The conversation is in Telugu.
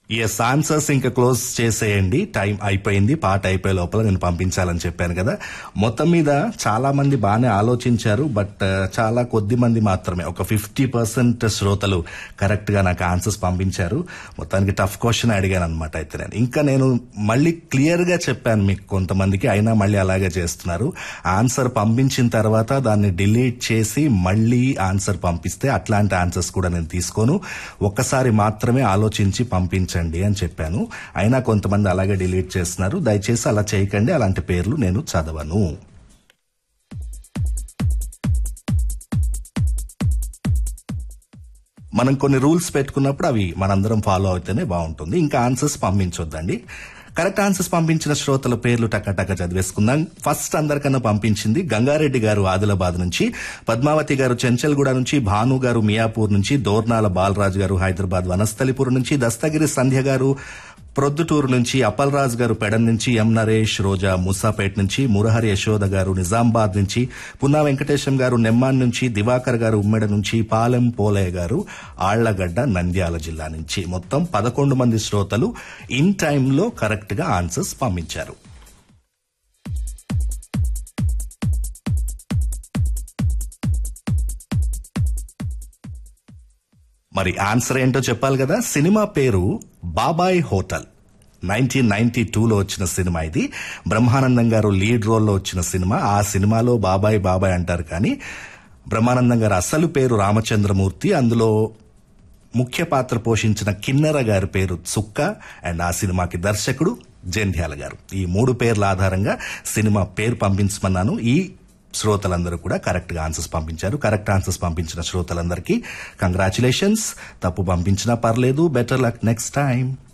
ఎస్ ఆన్సర్స్ ఇంకా క్లోజ్ చేసేయండి టైం అయిపోయింది పాట అయిపోయే లోపల నేను పంపించాలని చెప్పాను కదా మొత్తం మీద చాలా మంది బాగానే ఆలోచించారు బట్ ఆ, చాలా కొద్ది మంది మాత్రమే ఒక ఫిఫ్టీ పర్సెంట్ శ్రోతలు కరెక్ట్ గా నాకు ఆన్సర్స్ పంపించారు మొత్తానికి టఫ్ క్వశ్చన్ అడిగాను అనమాట అయితే నేను ఇంకా నేను మళ్ళీ క్లియర్ గా చెప్పాను మీకు కొంతమందికి అయినా మళ్ళీ అలాగే చేస్తున్నారు ఆన్సర్ పంపించిన తర్వాత దాన్ని డిలీట్ చేసి మళ్ళీ ఆన్సర్ పంపిస్తే అట్లాంటి ఆన్సర్స్ కూడా నేను తీసుకోను ఒక్కసారి మాత్రమే ఆలోచించి పంపించండి అని చెప్పాను అయినా కొంతమంది అలాగే డిలీట్ చేస్తున్నారు దయచేసి అలా చేయకండి అలాంటి పేర్లు నేను చదవను మనం కొన్ని రూల్స్ పెట్టుకున్నప్పుడు అవి మనందరం ఫాలో అయితేనే బాగుంటుంది ఇంకా ఆన్సర్స్ పంపించొద్దండి కరెక్ట్ ఆన్సర్స్ పంపించిన శ్రోతల పేర్లు టక్కటక్క చదివేసుకుందాం ఫస్ట్ అందరికన్నా పంపించింది గంగారెడ్డి గారు ఆదిలాబాద్ నుంచి పద్మావతి గారు చెంచల్గూడ నుంచి భాను గారు మియాపూర్ నుంచి దోర్నాల బాలరాజు గారు హైదరాబాద్ వనస్థలిపురం నుంచి దస్తగిరి సంధ్య గారు ప్రొద్దుటూరు నుంచి అప్పలరాజు గారు పెడన్ నుంచి ఎం నరేష్ రోజా మూసాపేట్ నుంచి మురహరి యశోద గారు నిజామాబాద్ నుంచి పున్నా వెంకటేశం గారు నెమ్మాన్ నుంచి దివాకర్ గారు ఉమ్మెడ నుంచి పాలెం పోలయ్య గారు ఆళ్లగడ్డ నంద్యాల జిల్లా నుంచి మొత్తం పదకొండు మంది శ్రోతలు ఇన్ టైంలో కరెక్ట్ గా ఆన్సర్స్ పంపించారు మరి ఆన్సర్ ఏంటో చెప్పాలి కదా సినిమా పేరు బాబాయ్ హోటల్ నైన్టీన్ నైన్టీ టూలో వచ్చిన సినిమా ఇది బ్రహ్మానందం గారు లీడ్ రోల్లో వచ్చిన సినిమా ఆ సినిమాలో బాబాయ్ బాబాయ్ అంటారు కానీ బ్రహ్మానందం గారు అసలు పేరు రామచంద్రమూర్తి అందులో ముఖ్య పాత్ర పోషించిన కిన్నెర గారి పేరు చుక్క అండ్ ఆ సినిమాకి దర్శకుడు జంధ్యాల గారు ఈ మూడు పేర్ల ఆధారంగా సినిమా పేరు పంపించమన్నాను ఈ శ్రోతలందరూ కూడా కరెక్ట్ గా ఆన్సర్స్ పంపించారు కరెక్ట్ ఆన్సర్స్ పంపించిన శ్రోతలందరికీ కంగ్రాచులేషన్స్ తప్పు పంపించినా పర్లేదు బెటర్ లక్ నెక్స్ట్ టైం